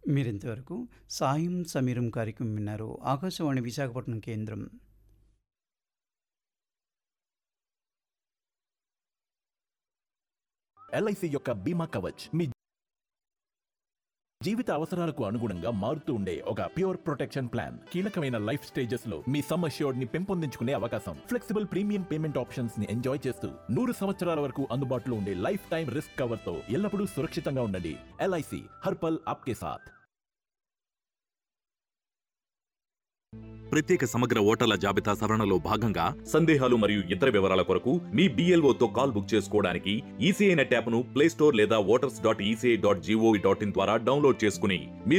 మీరింతవరకు సాయం సమీరం కార్యక్రమం విన్నారు ఆకాశవాణి విశాఖపట్నం కేంద్రం ఎల్ఐసి యొక్క బీమా కవచ్ మీ జీవిత అవసరాలకు అనుగుణంగా మారుతూ ఉండే ఒక ప్యూర్ ప్రొటెక్షన్ ప్లాన్ కీలకమైన లైఫ్ స్టేజెస్ లో మీ సమ్ అష్యూర్డ్ ని పెంపొందించుకునే అవకాశం ఫ్లెక్సిబుల్ ప్రీమియం పేమెంట్ ఆప్షన్స్ ని ఎంజాయ్ చేస్తూ నూరు సంవత్సరాల వరకు అందుబాటులో ఉండే లైఫ్ టైం రిస్క్ కవర్ తో ఎల్లప్పుడూ సురక్షితంగా ఉండండి ఎల్ఐసి హర్పల్ ఆప్కే సాథ్ ప్రత్యేక సమగ్ర ఓటర్ల జాబితా సవరణలో భాగంగా సందేహాలు మరియు ఇతర వివరాల కొరకు మీ బీఎల్ఓతో కాల్ బుక్ చేసుకోవడానికి ఈసీఐ నెట్ యాప్ను ప్లేస్టోర్ లేదా voters dot ECI dot G O V dot in ద్వారా డౌన్లోడ్ చేసుకుని మీ